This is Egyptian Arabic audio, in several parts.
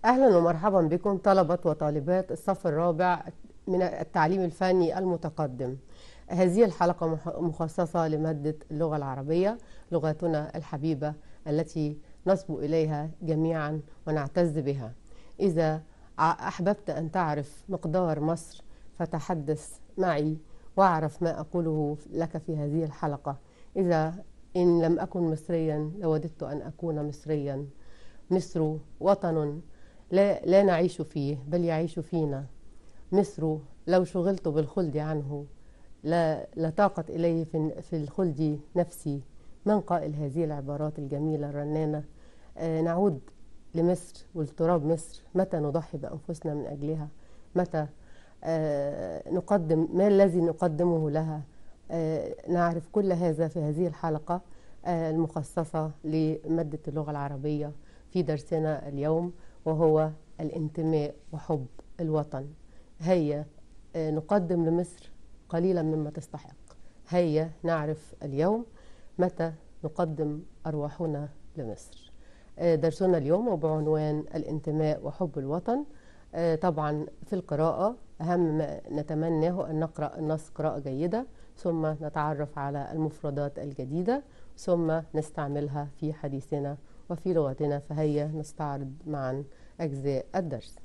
أهلا ومرحبا بكم طلبة وطالبات الصف الرابع من التعليم الفني المتقدم هذه الحلقة مح- مخصصة لمادة اللغة العربية لغتنا الحبيبة التي نصبو إليها جميعا ونعتز بها إذا ع- أحببت أن تعرف مقدار مصر فتحدث معي واعرف ما أقوله لك في هذه الحلقة إذا إن لم أكن مصريا لوددت أن أكون مصريا مصر وطن لا, لا نعيش فيه بل يعيش فينا مصر لو شغلت بالخلد عنه لا, لا طاقت إليه في, في الخلد نفسي من قائل هذه العبارات الجميلة الرنانة آه نعود لمصر ولتراب مصر متى نضحي بأنفسنا من أجلها متى آه نقدم ما الذي نقدمه لها آه نعرف كل هذا في هذه الحلقة آه المخصصة لمادة اللغة العربية في درسنا اليوم وهو الانتماء وحب الوطن هيا آه، نقدم لمصر قليلا مما تستحق هيا نعرف اليوم متى نقدم أرواحنا لمصر آه، درسنا اليوم وبعنوان الانتماء وحب الوطن آه، طبعا في القراءة أهم ما نتمناه أن نقرأ النص قراءة جيدة ثم نتعرف على المفردات الجديدة ثم نستعملها في حديثنا وفي لغتنا فهيا نستعرض معا أجزاء الدرس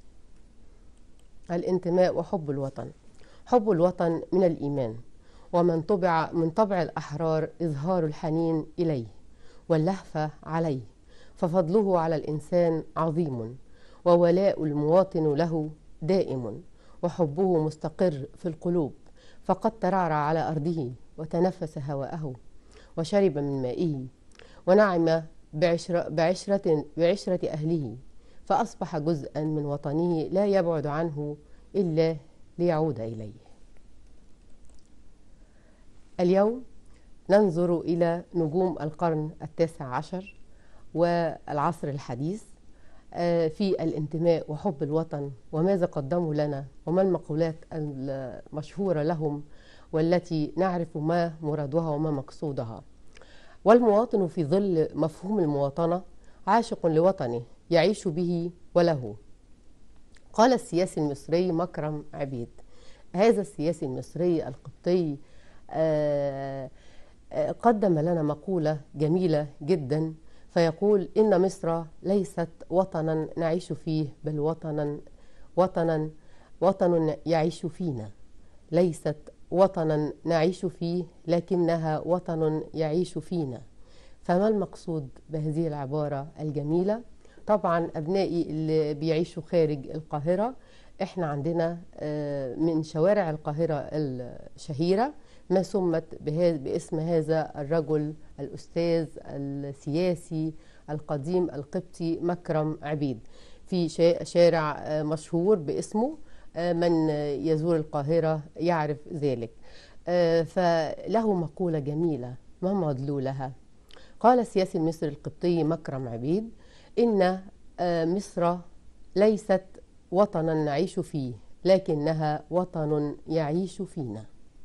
الانتماء وحب الوطن حب الوطن من الإيمان ومن طبع من طبع الأحرار إظهار الحنين إليه واللهفة عليه ففضله على الإنسان عظيم وولاء المواطن له دائم وحبه مستقر في القلوب فقد ترعرع على أرضه وتنفس هواءه وشرب من مائه ونعم بعشرة, بعشرة, بعشرة أهله فأصبح جزءا من وطنه لا يبعد عنه إلا ليعود إليه اليوم ننظر إلى نجوم القرن التاسع عشر والعصر الحديث آه، في الانتماء وحب الوطن وماذا قدموا لنا وما المقولات المشهورة لهم والتي نعرف ما مرادها وما مقصودها والمواطن في ظل مفهوم المواطنة عاشق لوطنه يعيش به وله قال السياسي المصري مكرم عبيد هذا السياسي المصري القبطي آه، آه، قدم لنا مقولة جميلة جدا فيقول إن مصر ليست وطنا نعيش فيه بل وطنا وطنا وطن يعيش فينا ليست وطنا نعيش فيه لكنها وطن يعيش فينا فما المقصود بهذه العبارة الجميلة طبعا أبنائي اللي بيعيشوا خارج القاهرة احنا عندنا آه، من شوارع القاهرة الشهيرة ما سمت بها- باسم هذا الرجل الأستاذ السياسي القديم القبطي مكرم عبيد في شا- شارع آه، مشهور باسمه آه، من يزور القاهرة يعرف ذلك آه، فله مقولة جميلة ما مدلولها قال السياسي المصري القبطي مكرم عبيد إن آه، مصر ليست وطنا نعيش فيه لكنها وطن يعيش فينا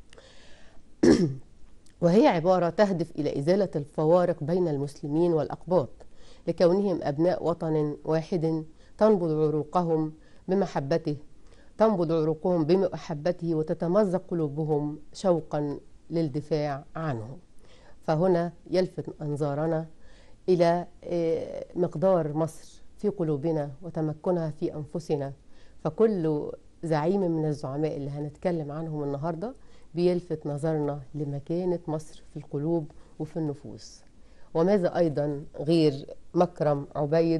وهي عبارة تهدف إلى إزالة الفوارق بين المسلمين والأقباط لكونهم أبناء وطن واحد تنبض عروقهم بمحبته تنبض عروقهم بمحبته وتتمزق قلوبهم شوقا للدفاع عنه فهنا يلفت أنظارنا إلى آه، مقدار مصر في قلوبنا وتمكنها في أنفسنا فكل زعيم من الزعماء اللي هنتكلم عنهم النهاردة بيلفت نظرنا لمكانة مصر في القلوب وفي النفوس وماذا أيضا غير مكرم عبيد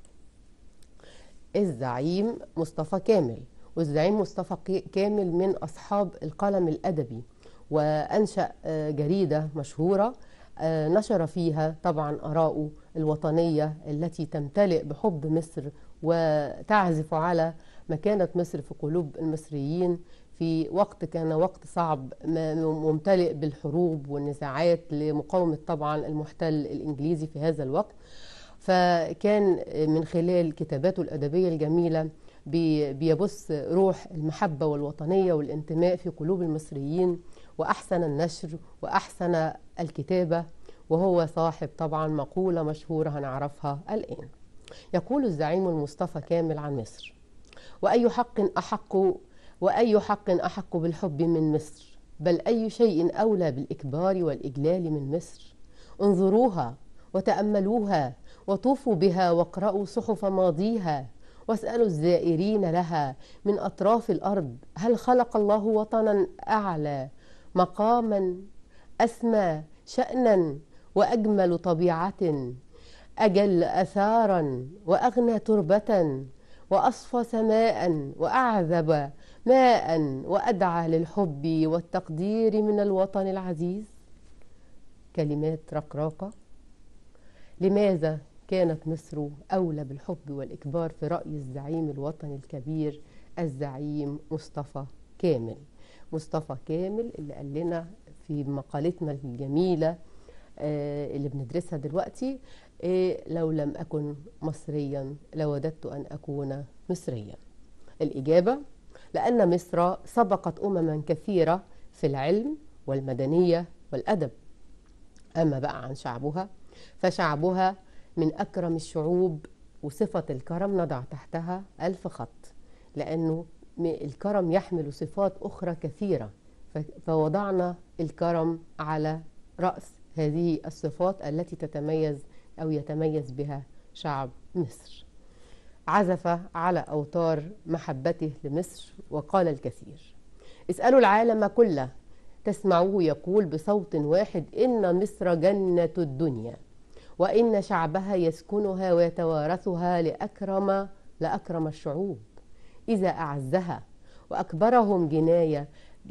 الزعيم مصطفى كامل والزعيم مصطفى ك- كامل من أصحاب القلم الأدبي وأنشأ آه، جريدة مشهورة آه، نشر فيها طبعا آراءه الوطنية التي تمتلئ بحب مصر وتعزف على مكانة مصر في قلوب المصريين في وقت كان وقت صعب م- ممتلئ بالحروب والنزاعات لمقاومة طبعا المحتل الإنجليزي في هذا الوقت فكان من خلال كتاباته الأدبية الجميلة بي- بيبث روح المحبة والوطنية والانتماء في قلوب المصريين وأحسن النشر وأحسن الكتابة وهو صاحب طبعا مقولة مشهورة هنعرفها الآن يقول الزعيم المصطفى كامل عن مصر وأي حق أحق وأي حق أحق بالحب من مصر بل أي شيء أولى بالإكبار والإجلال من مصر انظروها وتأملوها وطوفوا بها واقرأوا صحف ماضيها واسألوا الزائرين لها من أطراف الأرض هل خلق الله وطنا أعلى مقاما أسمى شأنا وأجمل طبيعة أجل أثارا وأغنى تربة وأصفى سماء وأعذب ماء وأدعى للحب والتقدير من الوطن العزيز كلمات رقراقة لماذا كانت مصر أولى بالحب والإكبار في رأي الزعيم الوطني الكبير الزعيم مصطفى كامل مصطفى كامل اللي قال لنا في مقالتنا الجميلة اللي بندرسها دلوقتي لو لم أكن مصريا لوددت أن أكون مصريا الإجابة لأن مصر سبقت أمما كثيرة في العلم والمدنية والأدب أما بقى عن شعبها فشعبها من أكرم الشعوب وصفة الكرم نضع تحتها ألف خط لأنه الكرم يحمل صفات أخرى كثيرة فوضعنا الكرم على رأس هذه الصفات التي تتميز أو يتميز بها شعب مصر عزف على أوتار محبته لمصر وقال الكثير اسألوا العالم كله تسمعوه يقول بصوت واحد إن مصر جنة الدنيا وإن شعبها يسكنها ويتوارثها لأكرم لأكرم الشعوب إذا أعزها وأكبرهم جناية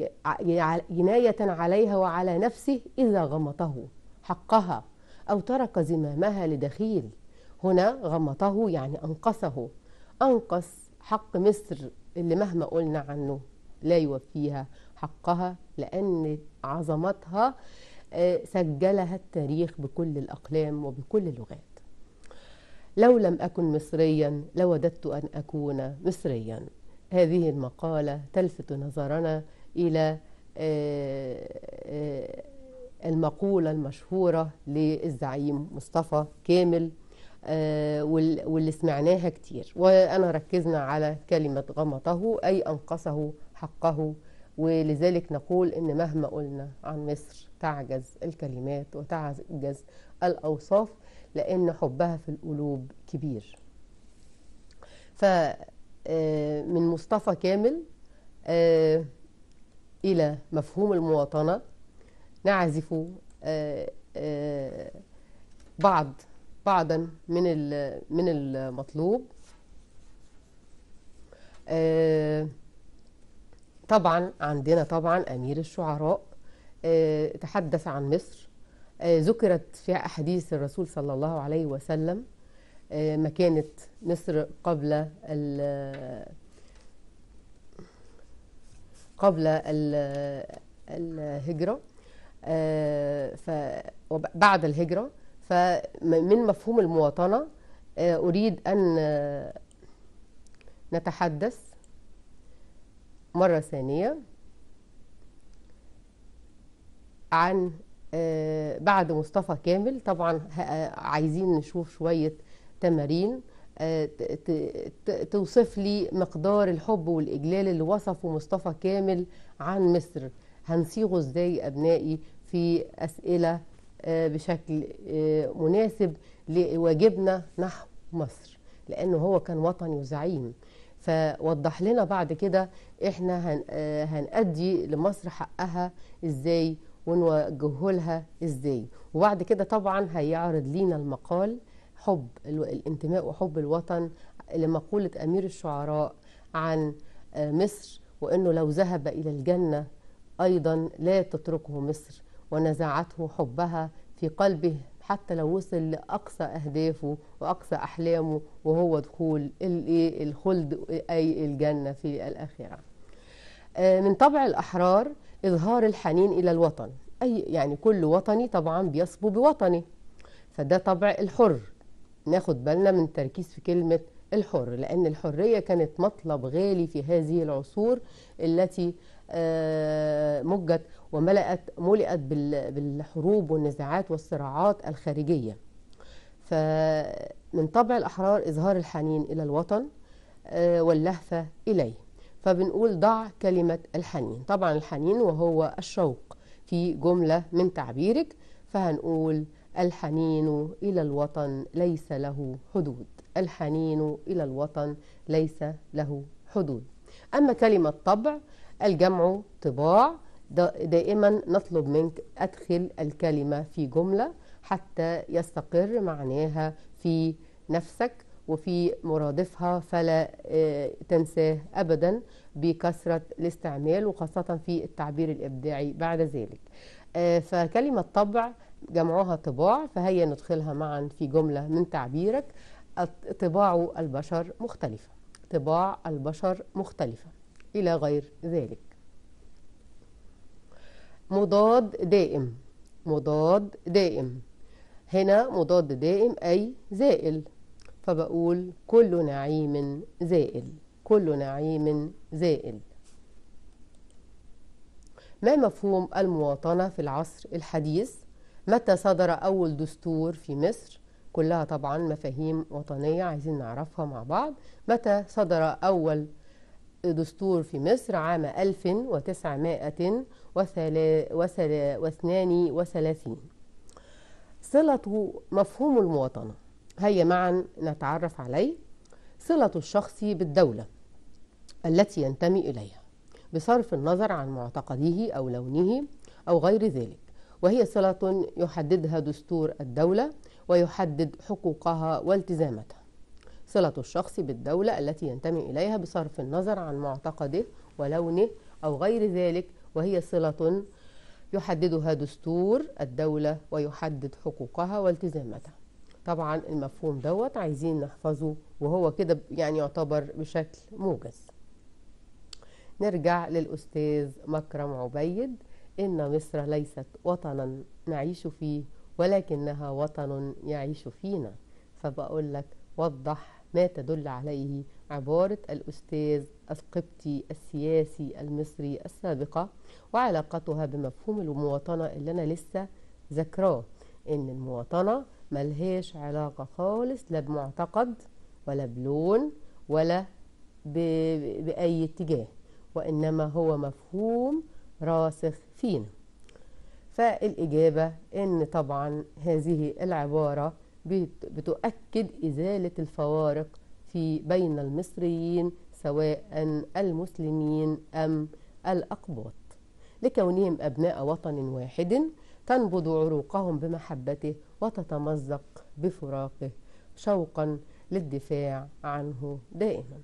جناية عليها وعلى نفسه إذا غمطه حقها أو ترك زمامها لدخيل هنا غمطه يعني أنقصه أنقص حق مصر اللي مهما قلنا عنه لا يوفيها حقها لأن عظمتها سجلها التاريخ بكل الأقلام وبكل اللغات لو لم أكن مصريا لوددت أن أكون مصريا هذه المقالة تلفت نظرنا إلى المقولة المشهورة للزعيم مصطفى كامل واللي سمعناها كتير وأنا ركزنا على كلمة غمطه أي أنقصه حقه ولذلك نقول إن مهما قلنا عن مصر تعجز الكلمات وتعجز الأوصاف لأن حبها في القلوب كبير فمن مصطفى كامل إلى مفهوم المواطنة نعزف بعض بعضا من من المطلوب طبعا عندنا طبعا امير الشعراء تحدث عن مصر ذكرت في احاديث الرسول صلى الله عليه وسلم مكانه مصر قبل قبل الهجره بعد الهجره فمن مفهوم المواطنه اريد ان نتحدث مره ثانيه عن بعد مصطفى كامل طبعا عايزين نشوف شويه تمارين توصف لي مقدار الحب والاجلال اللي وصفه مصطفى كامل عن مصر هنصيغه ازاي ابنائي في اسئله بشكل مناسب لواجبنا نحو مصر لانه هو كان وطني وزعيم فوضح لنا بعد كده احنا هن هنأدي لمصر حقها ازاي ونوجهه لها ازاي وبعد كده طبعا هيعرض لينا المقال حب الانتماء وحب الوطن لمقولة أمير الشعراء عن مصر وأنه لو ذهب إلى الجنة أيضا لا تتركه مصر ونزعته حبها في قلبه حتى لو وصل لأقصى أهدافه وأقصى أحلامه وهو دخول الخلد أي الجنة في الآخرة من طبع الأحرار إظهار الحنين إلى الوطن أي يعني كل وطني طبعا بيصبو بوطني فده طبع الحر ناخد بالنا من التركيز في كلمة الحر لأن الحرية كانت مطلب غالي في هذه العصور التي مجت وملأت ملئت بالحروب والنزاعات والصراعات الخارجية من طبع الأحرار إظهار الحنين إلى الوطن آه، واللهفة إليه فبنقول ضع كلمة الحنين طبعا الحنين وهو الشوق في جملة من تعبيرك فهنقول الحنين إلى الوطن ليس له حدود الحنين إلى الوطن ليس له حدود أما كلمة طبع الجمع طباع دا- دائما نطلب منك أدخل الكلمة في جملة حتى يستقر معناها في نفسك وفي مرادفها فلا آه، تنساه أبدا بكثرة الاستعمال وخاصة في التعبير الإبداعي بعد ذلك آه، فكلمة طبع جمعها طباع فهيا ندخلها معا في جملة من تعبيرك الط- طباع البشر مختلفة طباع البشر مختلفة إلى غير ذلك مضاد دائم مضاد دائم هنا مضاد دائم أي زائل فبقول كل نعيم زائل كل نعيم زائل ما مفهوم المواطنة في العصر الحديث متى صدر أول دستور في مصر كلها طبعا مفاهيم وطنية عايزين نعرفها مع بعض متى صدر أول دستور في مصر عام 1932 صلة مفهوم المواطنة هيا معا نتعرف عليه صلة الشخص بالدولة التي ينتمي إليها بصرف النظر عن معتقده أو لونه أو غير ذلك وهي صلة يحددها دستور الدولة ويحدد حقوقها والتزاماتها صلة الشخص بالدولة التي ينتمي إليها بصرف النظر عن معتقده ولونه أو غير ذلك وهي صلة يحددها دستور الدولة ويحدد حقوقها والتزاماتها طبعا المفهوم دوت عايزين نحفظه وهو كده يعني يعتبر بشكل موجز نرجع للأستاذ مكرم عبيد إن مصر ليست وطنا نعيش فيه ولكنها وطن يعيش فينا فبقول لك وضح ما تدل عليه عبارة الأستاذ القبطي السياسي المصري السابقة وعلاقتها بمفهوم المواطنة اللي أنا لسه ذكراه إن المواطنة ملهاش علاقة خالص لا بمعتقد ولا بلون ولا ب- بأي اتجاه وإنما هو مفهوم راسخ فينا فالإجابة إن طبعا هذه العبارة بت- بتؤكد إزالة الفوارق في بين المصريين سواء المسلمين أم الأقباط لكونهم أبناء وطن واحد تنبض عروقهم بمحبته وتتمزق بفراقه شوقا للدفاع عنه دائما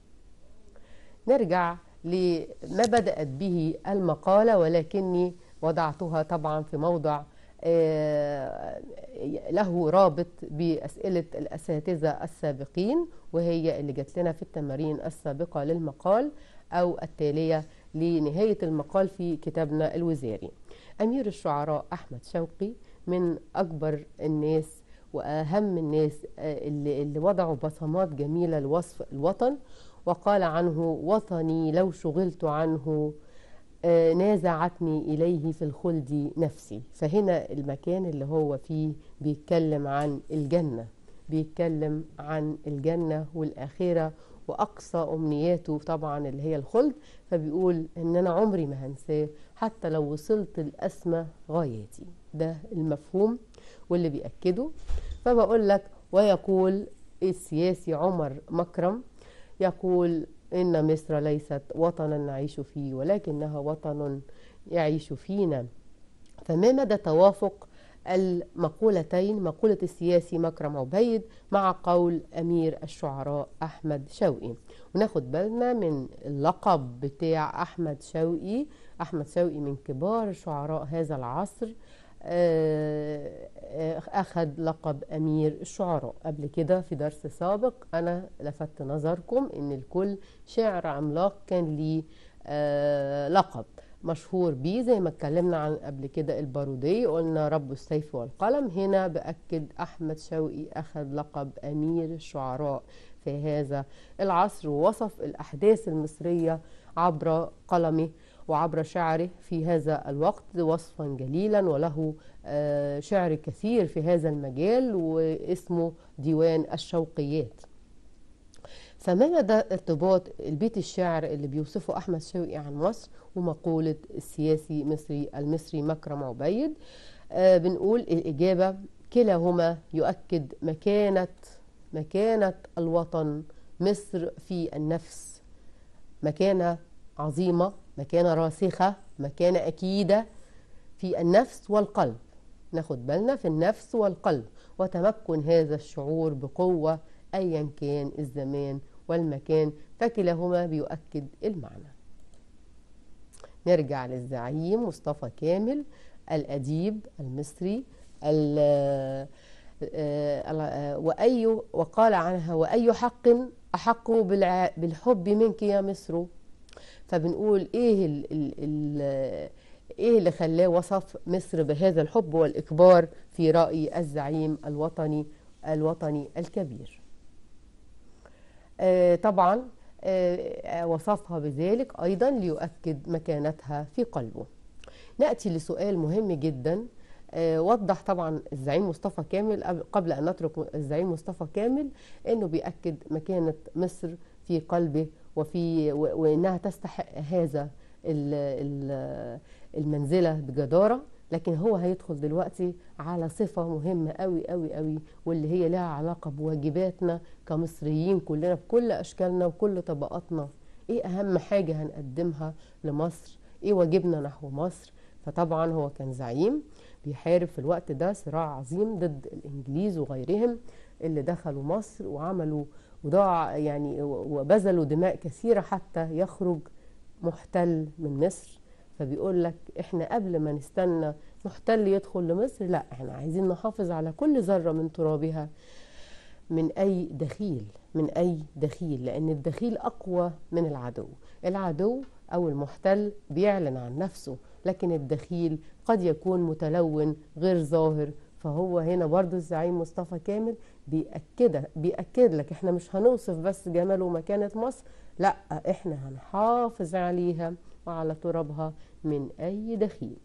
نرجع لما بدأت به المقالة ولكني وضعتها طبعا في موضع آه، له رابط بأسئلة الأساتذة السابقين وهي اللي جات لنا في التمارين السابقة للمقال أو التالية لنهاية المقال في كتابنا الوزاري أمير الشعراء أحمد شوقي من أكبر الناس وأهم الناس آه، اللي, اللي وضعوا بصمات جميلة لوصف الوطن وقال عنه وطني لو شغلت عنه آه، نازعتني إليه في الخلد نفسي فهنا المكان اللي هو فيه بيتكلم عن الجنة بيتكلم عن الجنة والآخرة وأقصى أمنياته طبعا اللي هي الخلد فبيقول إن أنا عمري ما هنساه حتى لو وصلت لأسمى غاياتي ده المفهوم واللي بيأكده فبقول لك ويقول السياسي عمر مكرم يقول إن مصر ليست وطنا نعيش فيه ولكنها وطن يعيش فينا فما مدى توافق المقولتين مقولة السياسي مكرم عبيد مع قول أمير الشعراء أحمد شوقي وناخد بالنا من اللقب بتاع أحمد شوقي أحمد شوقي من كبار شعراء هذا العصر آه، آه، أخذ لقب أمير الشعراء قبل كده في درس سابق أنا لفت نظركم إن الكل شاعر عملاق كان ليه آه، لقب مشهور بيه زي ما اتكلمنا عن قبل كده البارودي قلنا رب السيف والقلم هنا بأكد أحمد شوقي أخذ لقب أمير الشعراء في هذا العصر ووصف الأحداث المصرية عبر قلمه وعبر شعره في هذا الوقت وصفا جليلا وله شعر كثير في هذا المجال واسمه ديوان الشوقيات فما مدى ارتباط البيت الشعر اللي بيوصفه احمد شوقي عن مصر ومقوله السياسي مصري المصري مكرم عبيد آه بنقول الاجابه كلاهما يؤكد مكانه مكانه الوطن مصر في النفس مكانه عظيمه مكانه راسخه مكانه اكيده في النفس والقلب ناخد بالنا في النفس والقلب وتمكن هذا الشعور بقوه ايا كان الزمان والمكان فكلاهما بيؤكد المعنى نرجع للزعيم مصطفى كامل الأديب المصري وأي وقال عنها وأي حق أحق بالحب منك يا مصر فبنقول إيه ال ال ال إيه اللي خلاه وصف مصر بهذا الحب والإكبار في رأي الزعيم الوطني الوطني الكبير طبعا وصفها بذلك أيضا ليؤكد مكانتها في قلبه نأتي لسؤال مهم جدا وضح طبعا الزعيم مصطفى كامل قبل أن نترك الزعيم مصطفى كامل أنه بيأكد مكانة مصر في قلبه وفي وأنها تستحق هذا المنزلة بجدارة لكن هو هيدخل دلوقتي على صفة مهمة قوي قوي قوي واللي هي لها علاقة بواجباتنا كمصريين كلنا بكل أشكالنا وكل طبقاتنا إيه أهم حاجة هنقدمها لمصر إيه واجبنا نحو مصر فطبعا هو كان زعيم بيحارب في الوقت ده صراع عظيم ضد الإنجليز وغيرهم اللي دخلوا مصر وعملوا وضاع يعني وبذلوا دماء كثيرة حتى يخرج محتل من مصر فبيقول لك احنا قبل ما نستنى محتل يدخل لمصر لا احنا عايزين نحافظ على كل ذره من ترابها من اي دخيل من اي دخيل لان الدخيل اقوى من العدو العدو او المحتل بيعلن عن نفسه لكن الدخيل قد يكون متلون غير ظاهر فهو هنا برضو الزعيم مصطفى كامل بيأكد بيأكد لك احنا مش هنوصف بس جمال ومكانة مصر لا احنا هنحافظ عليها وعلى ترابها من أي دخيل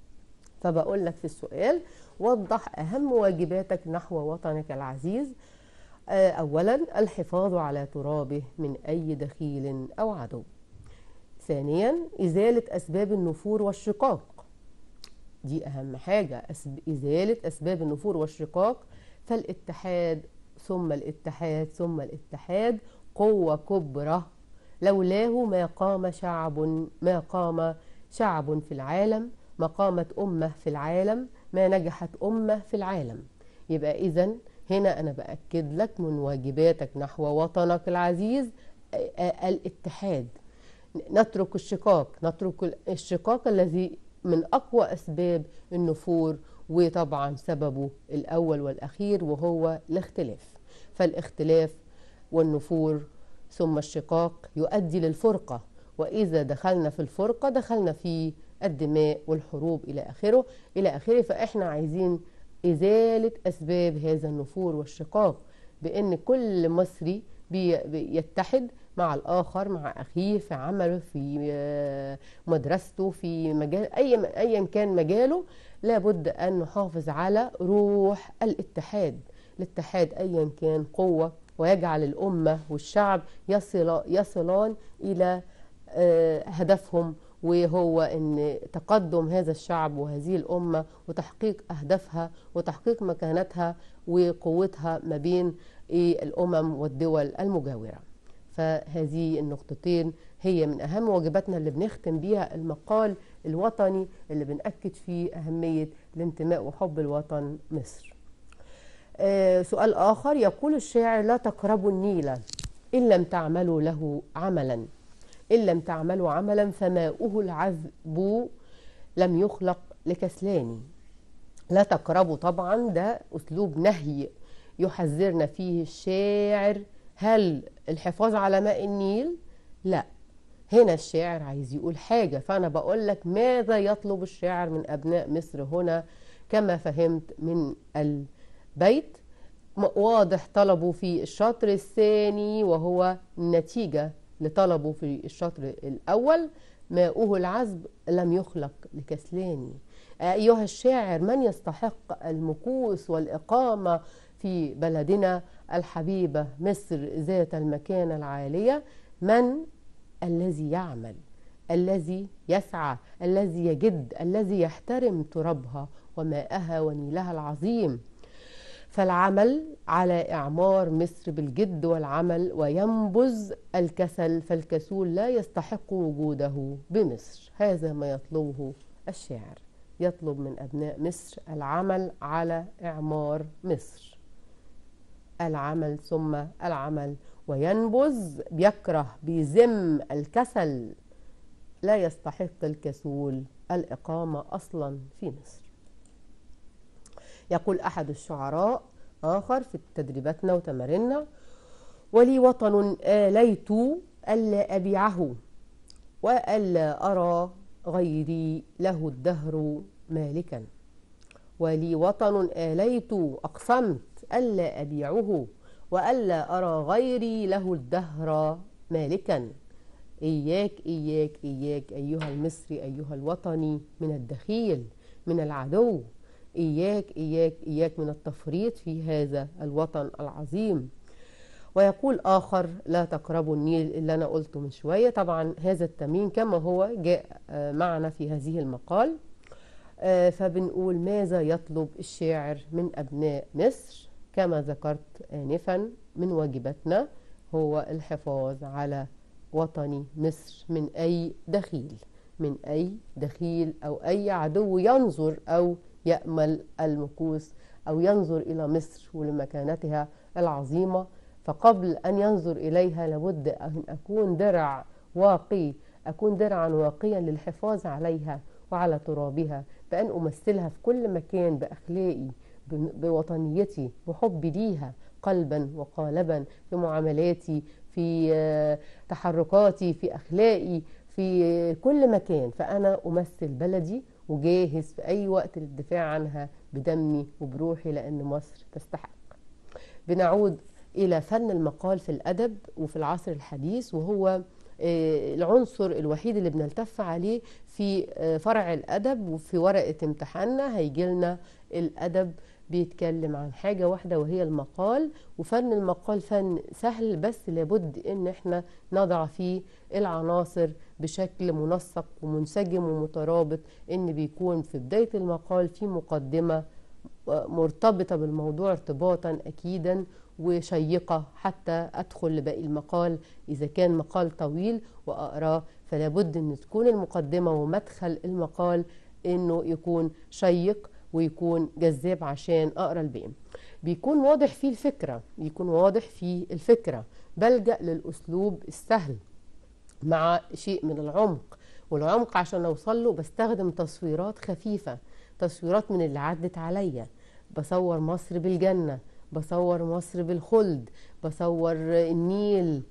فبقول لك في السؤال وضح أهم واجباتك نحو وطنك العزيز أولا الحفاظ على ترابه من أي دخيل أو عدو ثانيا إزالة أسباب النفور والشقاق دي أهم حاجة إزالة أسباب النفور والشقاق فالاتحاد ثم الاتحاد ثم الاتحاد قوة كبرى لولاه ما قام شعب ما قام شعب في العالم ما قامت أمة في العالم ما نجحت أمة في العالم يبقى إذا هنا أنا بأكد لك من واجباتك نحو وطنك العزيز الاتحاد نترك الشقاق نترك الشقاق الذي من أقوى أسباب النفور وطبعا سببه الأول والأخير وهو الاختلاف فالاختلاف والنفور ثم الشقاق يؤدي للفرقة وإذا دخلنا في الفرقة دخلنا في الدماء والحروب إلى آخره إلى آخره فإحنا عايزين إزالة أسباب هذا النفور والشقاق بأن كل مصري بيتحد مع الآخر مع أخيه في عمله في مدرسته في مجال أي أيا كان مجاله لابد أن نحافظ على روح الاتحاد الاتحاد أيا كان قوة ويجعل الأمة والشعب يصل يصلان إلى هدفهم وهو ان تقدم هذا الشعب وهذه الامه وتحقيق اهدافها وتحقيق مكانتها وقوتها ما بين الامم والدول المجاوره. فهذه النقطتين هي من اهم واجباتنا اللي بنختم بيها المقال الوطني اللي بنأكد فيه اهميه الانتماء وحب الوطن مصر. آه سؤال اخر يقول الشاعر لا تقربوا النيل ان لم تعملوا له عملا إن لم تعملوا عملا فماؤه العذب لم يخلق لكسلان لا تقربوا طبعا ده أسلوب نهي يحذرنا فيه الشاعر هل الحفاظ على ماء النيل؟ لا هنا الشاعر عايز يقول حاجة فأنا بقول لك ماذا يطلب الشاعر من أبناء مصر هنا كما فهمت من البيت واضح طلبه في الشطر الثاني وهو النتيجة لطلبه في الشطر الأول ماؤه العذب لم يخلق لكسلان أيها الشاعر من يستحق المكوس والإقامة في بلدنا الحبيبة مصر ذات المكانة العالية من الذي يعمل الذي يسعى الذي يجد الذي يحترم ترابها وماءها ونيلها العظيم فالعمل على إعمار مصر بالجد والعمل وينبذ الكسل فالكسول لا يستحق وجوده بمصر هذا ما يطلبه الشاعر يطلب من أبناء مصر العمل على إعمار مصر العمل ثم العمل وينبذ بيكره بيذم الكسل لا يستحق الكسول الإقامة أصلا في مصر يقول أحد الشعراء آخر في تدريباتنا وتماريننا ولي وطن آليت ألا أبيعه وألا أرى غيري له الدهر مالكا ولي وطن آليت أقسمت ألا أبيعه وألا أرى غيري له الدهر مالكا إياك إياك إياك أيها المصري أيها الوطني من الدخيل من العدو إياك إياك إياك من التفريط في هذا الوطن العظيم ويقول آخر لا تقربوا النيل اللي أنا قلته من شوية طبعا هذا التمرين كما هو جاء معنا في هذه المقال فبنقول ماذا يطلب الشاعر من أبناء مصر كما ذكرت آنفا من واجباتنا هو الحفاظ على وطني مصر من أي دخيل من أي دخيل أو أي عدو ينظر أو يأمل المكوس أو ينظر إلى مصر ولمكانتها العظيمة فقبل أن ينظر إليها لابد أن أكون درع واقي أكون درعا واقيا للحفاظ عليها وعلى ترابها بأن أمثلها في كل مكان بأخلاقي بوطنيتي بحبي ليها قلبا وقالبا في معاملاتي في تحركاتي في أخلاقي في كل مكان فأنا أمثل بلدي وجاهز في أي وقت للدفاع عنها بدمي وبروحي لأن مصر تستحق بنعود إلى فن المقال في الأدب وفي العصر الحديث وهو العنصر الوحيد اللي بنلتف عليه في فرع الأدب وفي ورقة امتحاننا هيجي لنا الأدب بيتكلم عن حاجة واحدة وهي المقال وفن المقال فن سهل بس لابد ان احنا نضع فيه العناصر بشكل منسق ومنسجم ومترابط ان بيكون في بداية المقال في مقدمة مرتبطة بالموضوع ارتباطا اكيدا وشيقة حتى ادخل لباقي المقال اذا كان مقال طويل واقراه فلابد ان تكون المقدمة ومدخل المقال انه يكون شيق ويكون جذاب عشان اقرا الباقي بيكون واضح فيه الفكره بيكون واضح فيه الفكره بلجا للاسلوب السهل مع شيء من العمق والعمق عشان اوصل له بستخدم تصويرات خفيفه تصويرات من اللي عدت عليا بصور مصر بالجنه بصور مصر بالخلد بصور النيل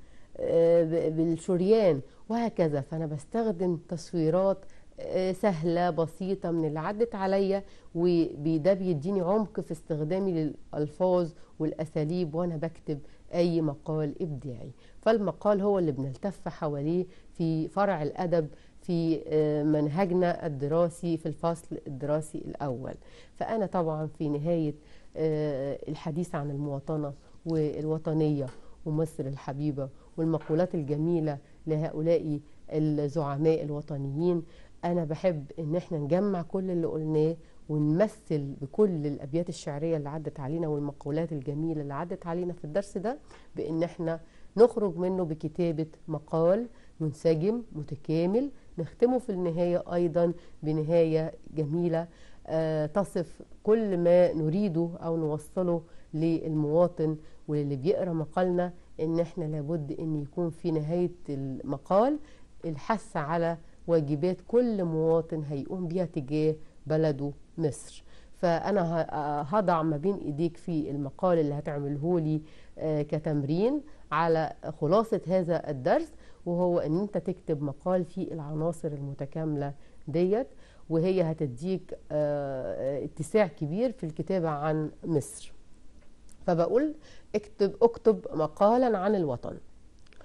بالشريان وهكذا فانا بستخدم تصويرات سهلة بسيطة من اللي عدت عليا وده بيديني عمق في استخدامي للألفاظ والأساليب وأنا بكتب أي مقال إبداعي فالمقال هو اللي بنلتف حواليه في فرع الأدب في منهجنا الدراسي في الفصل الدراسي الأول فأنا طبعا في نهاية الحديث عن المواطنة والوطنية ومصر الحبيبة والمقولات الجميلة لهؤلاء الزعماء الوطنيين انا بحب ان احنا نجمع كل اللي قلناه ونمثل بكل الابيات الشعريه اللي عدت علينا والمقولات الجميله اللي عدت علينا في الدرس ده بان احنا نخرج منه بكتابه مقال منسجم متكامل نختمه في النهايه ايضا بنهايه جميله آه تصف كل ما نريده او نوصله للمواطن واللي بيقرا مقالنا ان احنا لابد ان يكون في نهايه المقال الحث على واجبات كل مواطن هيقوم بيها تجاه بلده مصر فانا هضع ما بين ايديك في المقال اللي هتعمله لي كتمرين على خلاصه هذا الدرس وهو ان انت تكتب مقال فيه العناصر المتكامله ديت وهي هتديك اتساع كبير في الكتابه عن مصر فبقول اكتب اكتب مقالا عن الوطن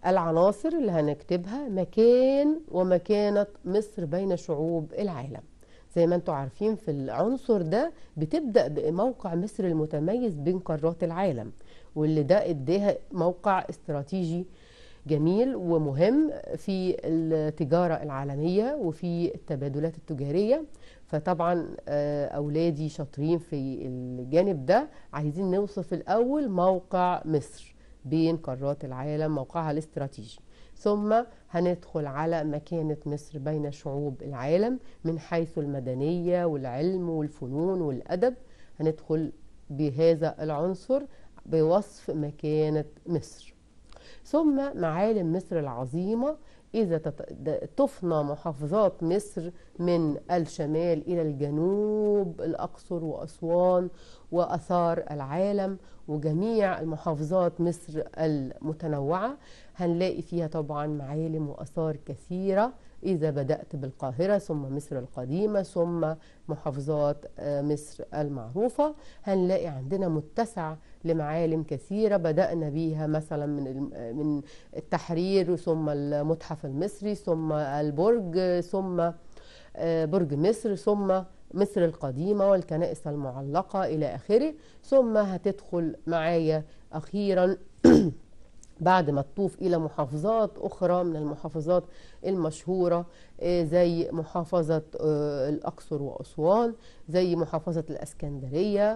العناصر اللي هنكتبها مكان ومكانة مصر بين شعوب العالم زي ما انتم عارفين في العنصر ده بتبدأ بموقع مصر المتميز بين قارات العالم واللي ده اداها موقع استراتيجي جميل ومهم في التجارة العالمية وفي التبادلات التجارية فطبعا آه، أولادي شاطرين في الجانب ده عايزين نوصف الأول موقع مصر بين قارات العالم موقعها الاستراتيجي ثم هندخل على مكانة مصر بين شعوب العالم من حيث المدنية والعلم والفنون والأدب هندخل بهذا العنصر بوصف مكانة مصر ثم معالم مصر العظيمة إذا تفنى محافظات مصر من الشمال إلى الجنوب الأقصر وأسوان وأثار العالم وجميع المحافظات مصر المتنوعة هنلاقي فيها طبعا معالم وأثار كثيرة إذا بدأت بالقاهرة ثم مصر القديمة ثم محافظات آه، مصر المعروفة هنلاقي عندنا متسع لمعالم كثيرة بدأنا بيها مثلا من من التحرير ثم المتحف المصري ثم البرج ثم آه، برج مصر ثم مصر القديمة والكنائس المعلقة إلى آخره ثم هتدخل معايا أخيرا بعد ما تطوف إلى محافظات أخرى من المحافظات المشهورة آه، زي محافظة آه، الأقصر وأسوان زي محافظة الأسكندرية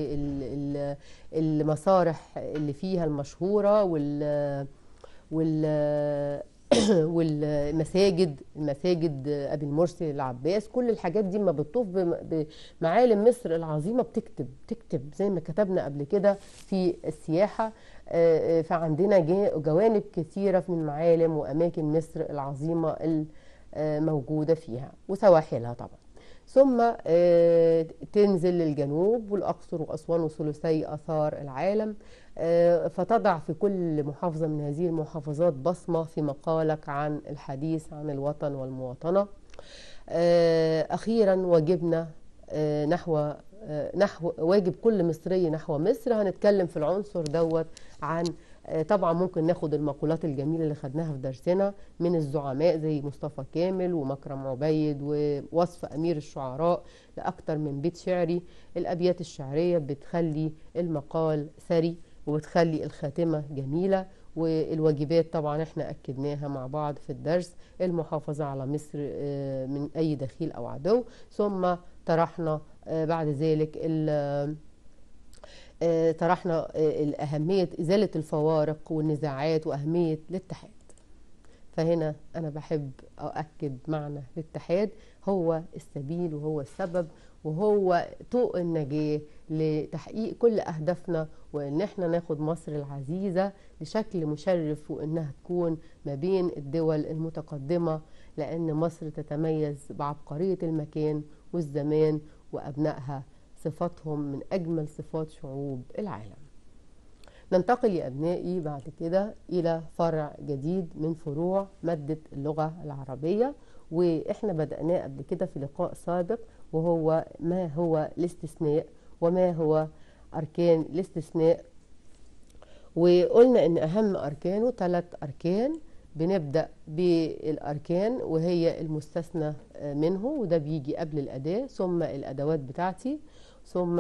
والمسارح اللي فيها المشهورة وال وال والمساجد المساجد ابي المرسي العباس كل الحاجات دي ما بتطوف بمعالم مصر العظيمه بتكتب بتكتب زي ما كتبنا قبل كده في السياحه آه، آه، فعندنا جوانب كثيره من معالم واماكن مصر العظيمه الموجوده فيها وسواحلها طبعا ثم آه، تنزل للجنوب والأقصر وأسوان وثلثي آثار العالم آه، فتضع في كل محافظة من هذه المحافظات بصمة في مقالك عن الحديث عن الوطن والمواطنة آه، أخيرا واجبنا نحو نحو واجب كل مصري نحو مصر هنتكلم في العنصر دوت عن آه، طبعا ممكن ناخد المقولات الجميلة اللي خدناها في درسنا من الزعماء زي مصطفى كامل ومكرم عبيد ووصف أمير الشعراء لأكثر من بيت شعري الأبيات الشعرية بتخلي المقال ثري وبتخلي الخاتمة جميلة والواجبات طبعا احنا أكدناها مع بعض في الدرس المحافظة على مصر آه، من أي دخيل أو عدو ثم طرحنا آه، بعد ذلك آه، طرحنا آه، أهمية إزالة الفوارق والنزاعات وأهمية الاتحاد فهنا أنا بحب أؤكد معنى الاتحاد هو السبيل وهو السبب وهو طوق النجاة لتحقيق كل أهدافنا وإن احنا ناخد مصر العزيزة لشكل مشرف وإنها تكون ما بين الدول المتقدمة لأن مصر تتميز بعبقرية المكان والزمان وأبنائها صفاتهم من أجمل صفات شعوب العالم ننتقل يا أبنائي بعد كده إلى فرع جديد من فروع مادة اللغة العربية وإحنا بدأناه قبل كده في لقاء سابق وهو ما هو الاستثناء وما هو أركان الاستثناء وقلنا إن أهم أركانه ثلاث أركان بنبدأ بالأركان وهي المستثنى منه وده بيجي قبل الأداة ثم الأدوات بتاعتي ثم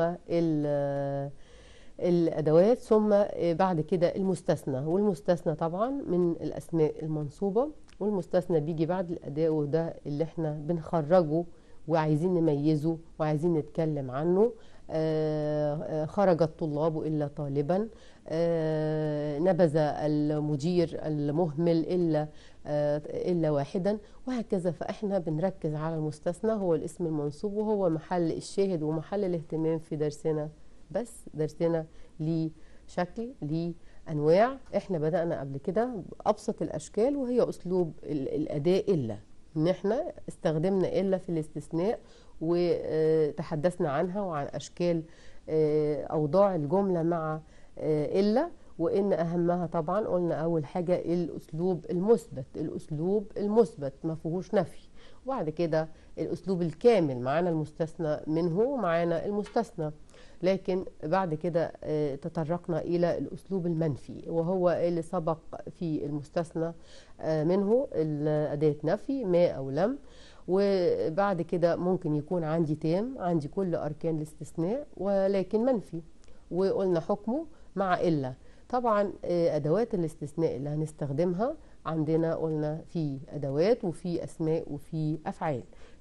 الأدوات ثم بعد كده المستثنى والمستثنى طبعا من الأسماء المنصوبة والمستثنى بيجي بعد الأداء وده اللي احنا بنخرجه وعايزين نميزه وعايزين نتكلم عنه آه، آه، خرج الطلاب إلا طالبا آه، نبذ المدير المهمل إلا إلا واحدا وهكذا فإحنا بنركز على المستثنى هو الاسم المنصوب وهو محل الشاهد ومحل الاهتمام في درسنا بس درسنا ليه شكل ليه أنواع إحنا بدأنا قبل كده بأبسط الأشكال وهي أسلوب الأداء إلا إن إحنا استخدمنا إلا في الاستثناء وتحدثنا عنها وعن أشكال آه، أوضاع الجملة مع آه، إلا وإن أهمها طبعا قلنا أول حاجة الأسلوب المثبت الأسلوب المثبت ما فيهوش نفي وبعد كده الأسلوب الكامل معانا المستثنى منه ومعانا المستثنى لكن بعد كده آه، تطرقنا إلى الأسلوب المنفي وهو اللي سبق في المستثنى آه، منه الأداة نفي ما أو لم وبعد كده ممكن يكون عندي تام عندي كل أركان الاستثناء ولكن منفي وقلنا حكمه مع إلا طبعا آه، أدوات الاستثناء اللي هنستخدمها عندنا قلنا في أدوات وفي أسماء وفي أفعال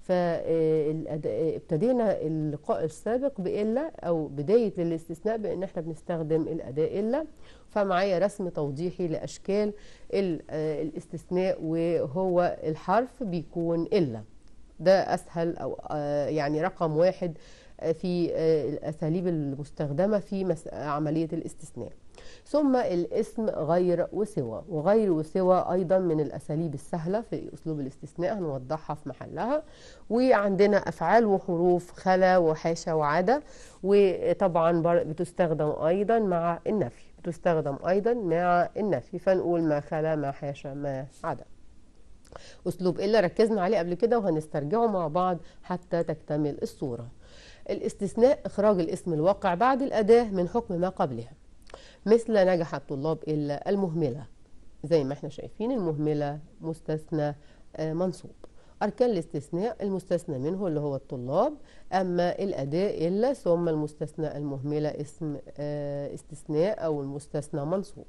فابتدينا اللقاء السابق بإلا أو بداية الاستثناء بأن احنا بنستخدم الأداة إلا فمعايا رسم توضيحي لأشكال ال- آه، الاستثناء وهو الحرف بيكون إلا ده أسهل أو آه، يعني رقم واحد آه، في آه، الأساليب المستخدمة في مس- عملية الاستثناء ثم الاسم غير وسوى وغير وسوى أيضا من الأساليب السهلة في أسلوب الاستثناء هنوضحها في محلها وعندنا أفعال وحروف خلا وحاشا وعدا وطبعا بر- بتستخدم أيضا مع النفي بتستخدم أيضا مع النفي فنقول ما خلا ما حاشا ما عدا أسلوب إلا ركزنا عليه قبل كده وهنسترجعه مع بعض حتى تكتمل الصورة الاستثناء إخراج الاسم الواقع بعد الأداة من حكم ما قبلها مثل نجح الطلاب إلا المهملة زي ما احنا شايفين المهملة مستثنى آه، منصوب أركان الاستثناء المستثنى منه اللي هو الطلاب أما الأداة إلا ثم المستثنى المهملة اسم آه، استثناء أو المستثنى منصوب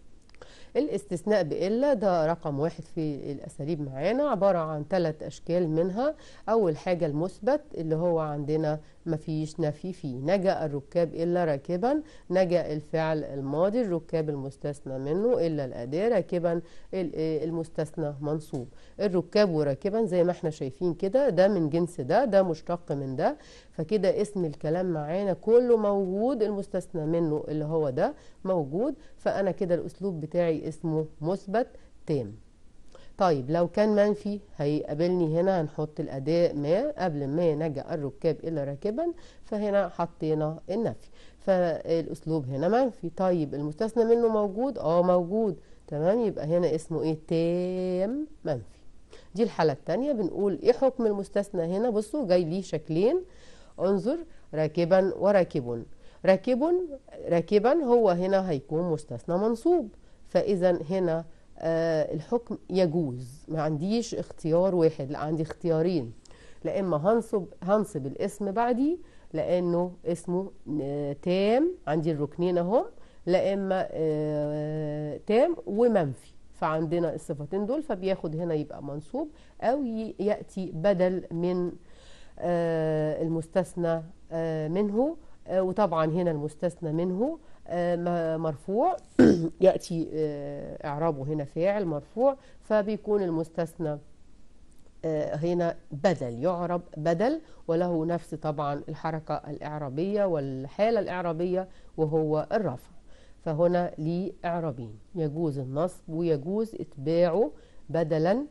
الاستثناء بإلا ده رقم واحد في الأساليب معانا عبارة عن ثلاث أشكال منها أول حاجة المثبت اللي هو عندنا مفيش نفي فيه نجا الركاب إلا راكبا نجا الفعل الماضي الركاب المستثنى منه إلا الأداة راكبا ال- آه، المستثنى منصوب الركاب وراكبا زي ما احنا شايفين كده ده من جنس ده ده مشتق من ده فكده اسم الكلام معانا كله موجود المستثنى منه اللي هو ده موجود فأنا كده الأسلوب بتاعي اسمه مثبت تام طيب لو كان منفي هيقابلني هنا هنحط الأداة ما قبل ما نجا الركاب إلا راكبا فهنا حطينا النفي فالأسلوب هنا منفي طيب المستثنى منه موجود اه موجود تمام يبقى هنا اسمه ايه تام منفي دي الحالة التانية بنقول ايه حكم المستثنى هنا بصوا جاي ليه شكلين انظر راكبا وراكب راكب راكبا هو هنا هيكون مستثنى منصوب فإذا هنا آه الحكم يجوز ما عنديش اختيار واحد لا عندي اختيارين لا اما هنصب هنصب الاسم بعديه لانه اسمه آه تام عندي الركنين اهم لا اما آه تام ومنفي فعندنا الصفتين دول فبياخد هنا يبقى منصوب او ي- ياتي بدل من آه المستثنى آه منه آه وطبعا هنا المستثنى منه آه م- مرفوع ياتي آه اعرابه هنا فاعل مرفوع فبيكون المستثنى آه، هنا بدل يعرب بدل وله نفس طبعا الحركة الإعرابية والحالة الإعرابية وهو الرفع فهنا ليه إعرابين يجوز النصب ويجوز إتباعه بدلا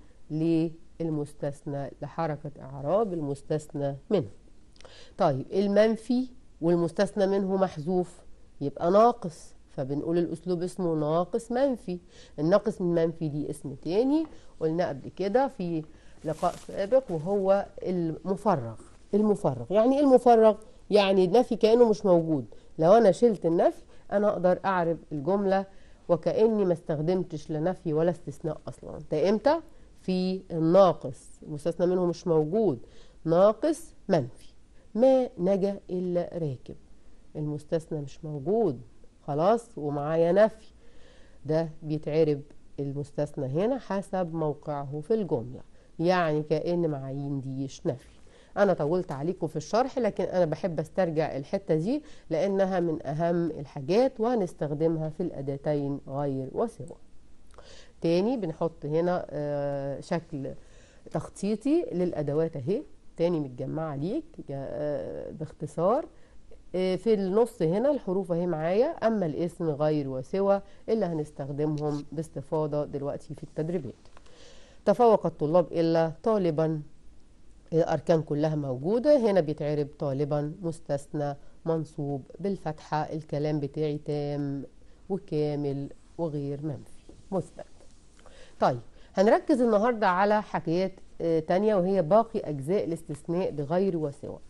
للمستثنى لحركة إعراب المستثنى منه طيب المنفي والمستثنى منه محذوف يبقى ناقص فبنقول الأسلوب اسمه ناقص منفي الناقص من منفي دي اسم تاني قلنا قبل كده في لقاء سابق وهو المفرغ المفرغ يعني ايه المفرغ يعني النفي كأنه مش موجود لو أنا شلت النفي أنا أقدر أعرب الجملة وكأني ما استخدمتش لا نفي ولا استثناء أصلا ده إمتى؟ في الناقص المستثنى منه مش موجود ناقص منفي ما نجا إلا راكب المستثنى مش موجود خلاص ومعايا نفي ده بيتعرب المستثنى هنا حسب موقعه في الجملة يعني كأن ما عنديش نفي أنا طولت عليكم في الشرح لكن أنا بحب أسترجع الحتة دي لأنها من أهم الحاجات وهنستخدمها في الأداتين غير وسوى تاني بنحط هنا آه، شكل تخطيطي للأدوات أهي تاني متجمعة ليك آه، باختصار آه، في النص هنا الحروف اهي معايا اما الاسم غير وسوى اللي هنستخدمهم باستفاضه دلوقتي في التدريبات تفوق الطلاب الا طالبا الاركان كلها موجوده هنا بيتعرب طالبا مستثنى منصوب بالفتحه الكلام بتاعي تام وكامل وغير منفي مثبت طيب هنركز النهارده على حاجات آه، تانية وهي باقي اجزاء الاستثناء بغير وسوى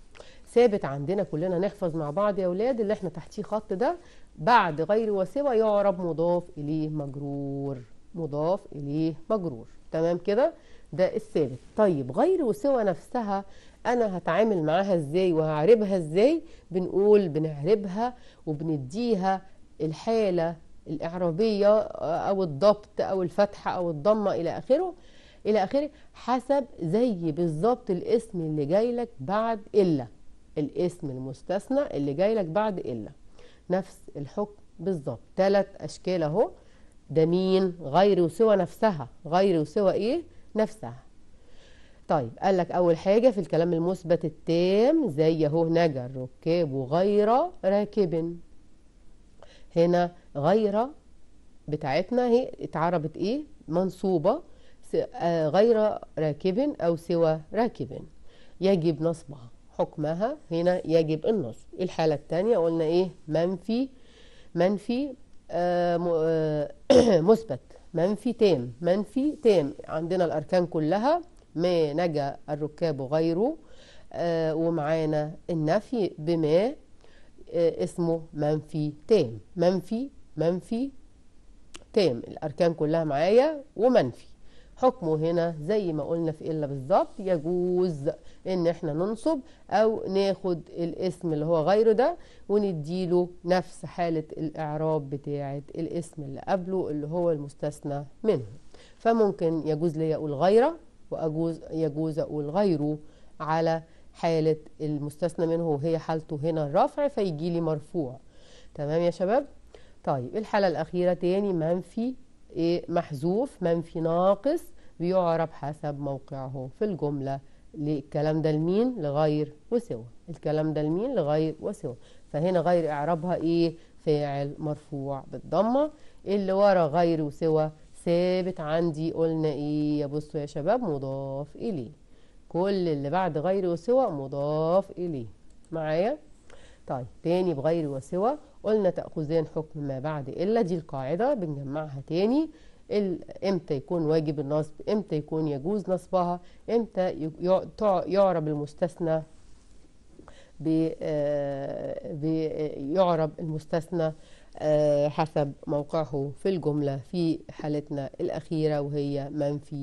ثابت عندنا كلنا نحفظ مع بعض يا اولاد اللي احنا تحتيه خط ده بعد غير وسوى يعرب مضاف اليه مجرور مضاف اليه مجرور تمام كده ده الثابت طيب غير وسوى نفسها انا هتعامل معاها ازاي وهعربها ازاي بنقول بنعربها وبنديها الحاله الاعرابيه او الضبط او الفتحه او الضمه الى اخره الى اخره حسب زي بالظبط الاسم اللي جاي لك بعد الا الاسم المستثنى اللي جاي لك بعد الا نفس الحكم بالظبط ثلاث اشكال اهو ده مين غير وسوى نفسها غير وسوى ايه نفسها طيب قال لك اول حاجه في الكلام المثبت التام زي اهو نجا الركاب غير راكب هنا غير بتاعتنا هي اتعربت ايه منصوبه غير راكب او سوى راكب يجب نصبها حكمها هنا يجب النصب الحاله الثانيه قلنا ايه منفي منفي آه مثبت منفي تام منفي تام عندنا الاركان كلها ما نجا الركاب غيره آه ومعانا النفي بما آه اسمه منفي تام منفي منفي تام الاركان كلها معايا ومنفي حكمه هنا زي ما قلنا في إلا بالظبط يجوز إن إحنا ننصب أو ناخد الاسم اللي هو غيره ده ونديله نفس حالة الإعراب بتاعة الاسم اللي قبله اللي هو المستثنى منه فممكن يجوز لي أقول غيره وأجوز يجوز أقول غيره على حالة المستثنى منه وهي حالته هنا الرفع فيجي لي مرفوع تمام يا شباب طيب الحالة الأخيرة تاني منفي إيه محذوف منفي ناقص بيعرب حسب موقعه في الجملة الكلام ده لمين لغير وسوى الكلام ده لمين لغير وسوى فهنا غير إعرابها إيه فاعل مرفوع بالضمة اللي ورا غير وسوى ثابت عندي قلنا إيه يا بصوا يا شباب مضاف إليه كل اللي بعد غير وسوى مضاف إليه معايا طيب تاني بغير وسوى قلنا تأخذان حكم ما بعد إلا دي القاعدة بنجمعها تاني امتى يكون واجب النصب امتى يكون يجوز نصبها امتى يعرب المستثنى بيعرب المستثنى حسب موقعه في الجملة في حالتنا الأخيرة وهي منفي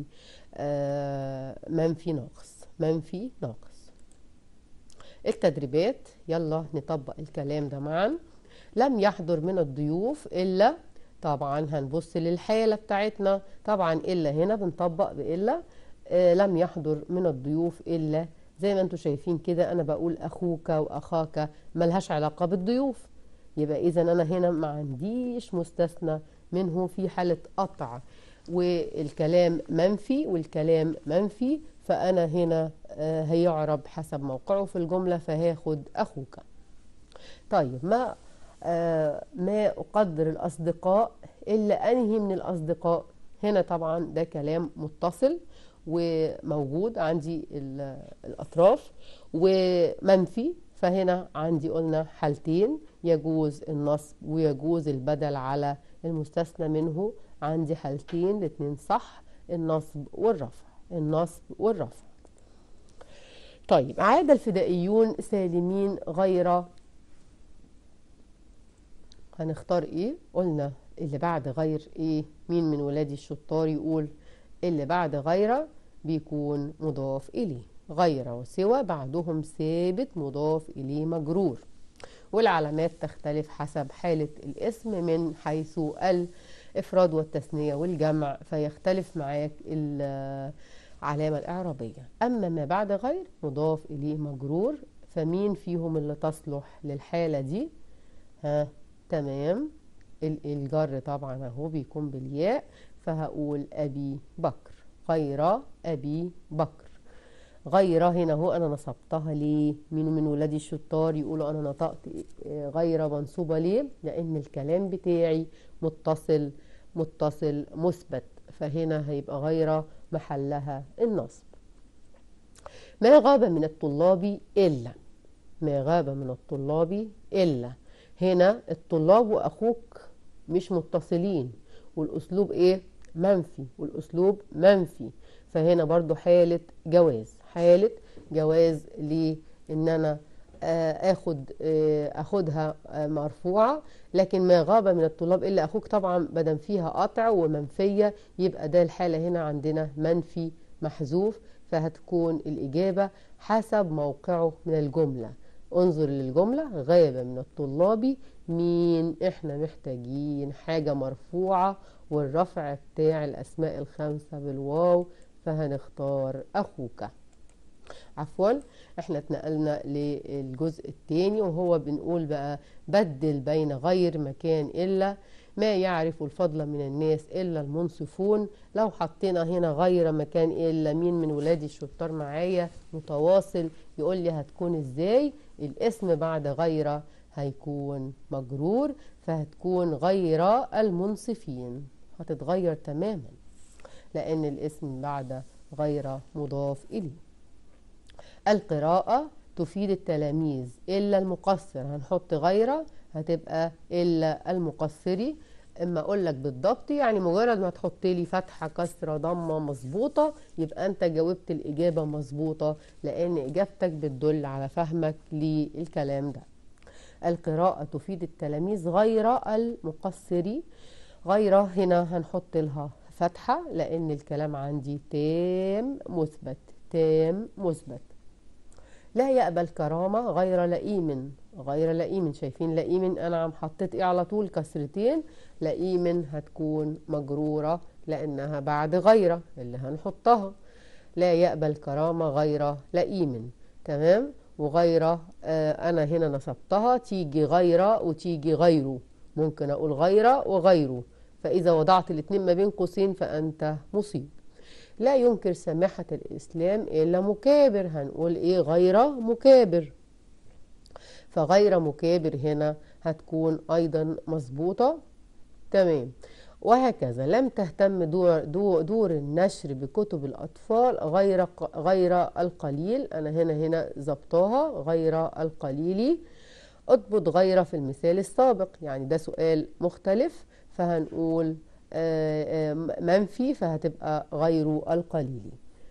منفي ناقص منفي ناقص التدريبات يلا نطبق الكلام ده معا لم يحضر من الضيوف إلا طبعا هنبص للحالة بتاعتنا طبعا إلا هنا بنطبق بإلا آه لم يحضر من الضيوف إلا زي ما انتم شايفين كده أنا بقول أخوك وأخاك ملهاش علاقة بالضيوف يبقى إذا أنا هنا ما عنديش مستثنى منه في حالة قطع والكلام منفي والكلام منفي فأنا هنا آه هيعرب حسب موقعه في الجملة فهاخد أخوك طيب ما آه ما أقدر الأصدقاء إلا أنهي من الأصدقاء هنا طبعا ده كلام متصل وموجود عندي الأطراف ومنفي فهنا عندي قلنا حالتين يجوز النصب ويجوز البدل على المستثنى منه عندي حالتين الاتنين صح النصب والرفع النصب والرفع طيب عاد الفدائيون سالمين غير هنختار ايه قلنا اللي بعد غير ايه مين من ولادي الشطار يقول اللي بعد غير بيكون مضاف اليه غير وسوى بعدهم ثابت مضاف اليه مجرور والعلامات تختلف حسب حالة الاسم من حيث الإفراد والتثنية والجمع فيختلف معاك العلامة الإعرابية أما ما بعد غير مضاف إليه مجرور فمين فيهم اللي تصلح للحالة دي ها تمام الجر طبعا اهو بيكون بالياء فهقول ابي بكر غير ابي بكر غير هنا اهو انا نصبتها ليه مين من ولادي الشطار يقولوا انا نطقت غير منصوبه ليه لان الكلام بتاعي متصل متصل مثبت فهنا هيبقى غير محلها النصب ما غاب من الطلاب الا ما غاب من الطلاب الا هنا الطلاب واخوك مش متصلين والاسلوب ايه منفي والاسلوب منفي فهنا برضو حالة جواز حالة جواز لان انا آه، اخد آه، اخدها آه، مرفوعه لكن ما غاب من الطلاب الا اخوك طبعا بدل فيها قطع ومنفيه يبقى ده الحاله هنا عندنا منفي محذوف فهتكون الاجابه حسب موقعه من الجمله انظر للجمله غاب من الطلاب مين احنا محتاجين حاجه مرفوعه والرفع بتاع الاسماء الخمسه بالواو فهنختار اخوك عفوا احنا اتنقلنا للجزء الثاني وهو بنقول بقى بدل بين غير مكان الا ما يعرف الفضل من الناس الا المنصفون لو حطينا هنا غير مكان الا مين من ولادي الشطار معايا متواصل يقول لي هتكون ازاي الاسم بعد غير هيكون مجرور فهتكون غير المنصفين هتتغير تماما لان الاسم بعد غير مضاف اليه القراءة تفيد التلاميذ إلا المقصر هنحط غيره هتبقى إلا المقصري اما اقول لك بالضبط يعني مجرد ما تحط لي فتحه كسره ضمه مظبوطه يبقى انت جاوبت الاجابه مظبوطه لان اجابتك بتدل على فهمك للكلام ده القراءه تفيد التلاميذ غير المقصري غير هنا هنحط لها فتحه لان الكلام عندي تام مثبت تام مثبت لا يقبل كرامة غير لئيم غير لئيم شايفين لئيم أنا عم حطيت إيه على طول كسرتين لئيم هتكون مجرورة لأنها بعد غيره اللي هنحطها لا يقبل كرامة غير لئيم تمام وغيره آه أنا هنا نصبتها تيجي غيره وتيجي غيره ممكن أقول غيره وغيره فإذا وضعت الاتنين ما بين قوسين فأنت مصيب لا ينكر سماحة الإسلام إلا مكابر هنقول إيه غير مكابر فغير مكابر هنا هتكون أيضا مظبوطة تمام وهكذا لم تهتم دور, دور, دور النشر بكتب الأطفال غير غير القليل أنا هنا هنا ظبطاها غير القليل اضبط غير في المثال السابق يعني ده سؤال مختلف فهنقول منفي فهتبقى غير القليل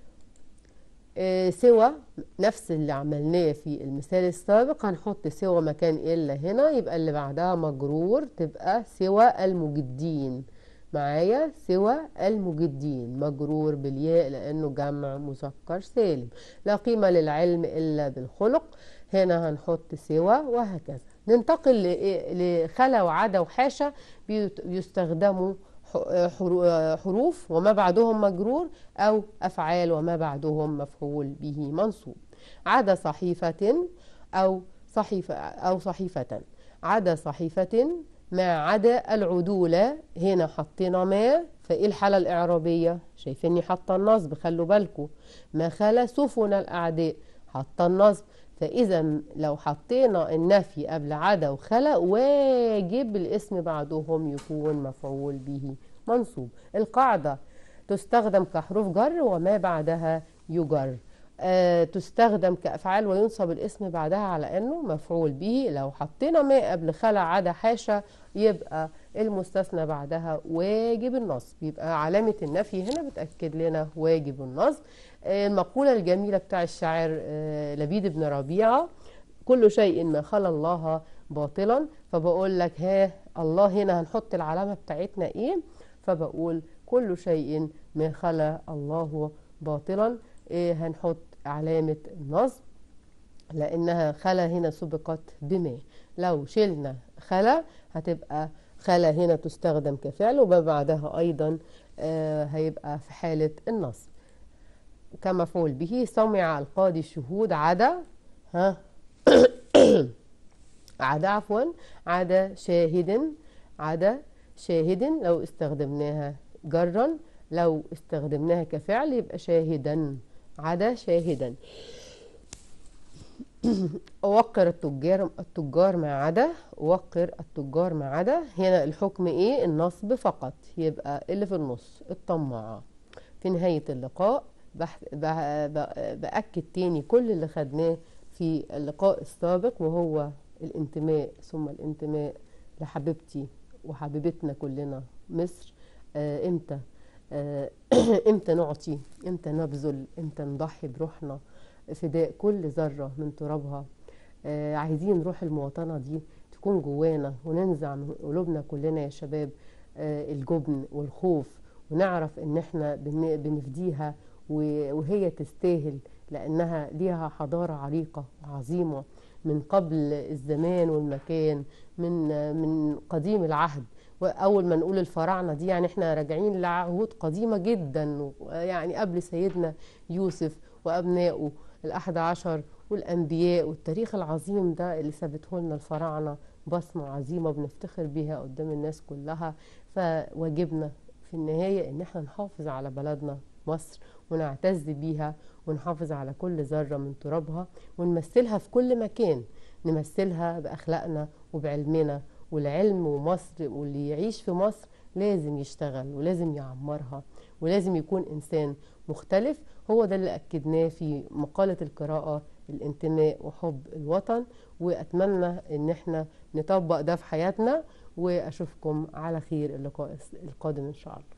سوى نفس اللي عملناه في المثال السابق هنحط سوى مكان إلا هنا يبقى اللي بعدها مجرور تبقى سوى المجدين معايا سوى المجدين مجرور بالياء لأنه جمع مذكر سالم لا قيمة للعلم إلا بالخلق هنا هنحط سوى وهكذا ننتقل لخلا وعدا وحاشا بيستخدموا حروف وما بعدهم مجرور أو أفعال وما بعدهم مفعول به منصوب عدا صحيفة أو صحيفة أو صحيفة عدا صحيفة ما عدا العدولة هنا حطينا ما فإيه الحالة الإعرابية شايفيني حاطة النصب خلوا بالكم ما خلا سفن الأعداء حاطة النصب فإذا لو حطينا النفي قبل عدا وخلا واجب الاسم بعدهم يكون مفعول به منصوب القاعدة تستخدم كحروف جر وما بعدها يجر آه تستخدم كأفعال وينصب الاسم بعدها على أنه مفعول به لو حطينا ما قبل خلا عدا حاشا يبقى المستثنى بعدها واجب النصب يبقى علامة النفي هنا بتأكد لنا واجب النصب المقولة الجميلة بتاع الشاعر لبيد بن ربيعة كل شيء ما خلا الله باطلا فبقول لك ها الله هنا هنحط العلامة بتاعتنا ايه فبقول كل شيء ما خلا الله باطلا إيه هنحط علامة النصب لأنها خلا هنا سبقت بما لو شلنا خلا هتبقى خلا هنا تستخدم كفعل وما بعدها أيضا آه هيبقى في حالة النصب كمفعول به سمع القاضي الشهود عدا ها عدا عفوا عدا شاهد عدا شاهد لو استخدمناها جرا لو استخدمناها كفعل يبقى شاهدا عدا شاهدا أوقر التجار التجار ما عدا أوقر التجار ما عدا هنا الحكم إيه النصب فقط يبقى اللي في النص الطماعة في نهاية اللقاء بح... بأكد تاني كل اللي خدناه في اللقاء السابق وهو الانتماء ثم الانتماء لحبيبتي وحبيبتنا كلنا مصر آه امتى آه امتى نعطي امتى نبذل امتى نضحي بروحنا فداء كل ذرة من ترابها آه، عايزين روح المواطنة دي تكون جوانا وننزع من قلوبنا كلنا يا شباب آه، الجبن والخوف ونعرف ان احنا بن- بنفديها و- وهي تستاهل لانها ليها حضارة عريقة وعظيمة من قبل الزمان والمكان من من قديم العهد واول ما نقول الفراعنه دي يعني احنا راجعين لعهود قديمه جدا يعني قبل سيدنا يوسف وابنائه الاحد عشر والانبياء والتاريخ العظيم ده اللي سابته لنا الفراعنه بصمه عظيمه بنفتخر بيها قدام الناس كلها فواجبنا في النهايه ان احنا نحافظ على بلدنا مصر ونعتز بيها ونحافظ على كل ذره من ترابها ونمثلها في كل مكان نمثلها باخلاقنا وبعلمنا والعلم ومصر واللي يعيش في مصر لازم يشتغل ولازم يعمرها ولازم يكون انسان مختلف هو ده اللي اكدناه في مقاله القراءه الانتماء وحب الوطن واتمنى ان احنا نطبق ده في حياتنا واشوفكم على خير اللقاء القادم ان شاء الله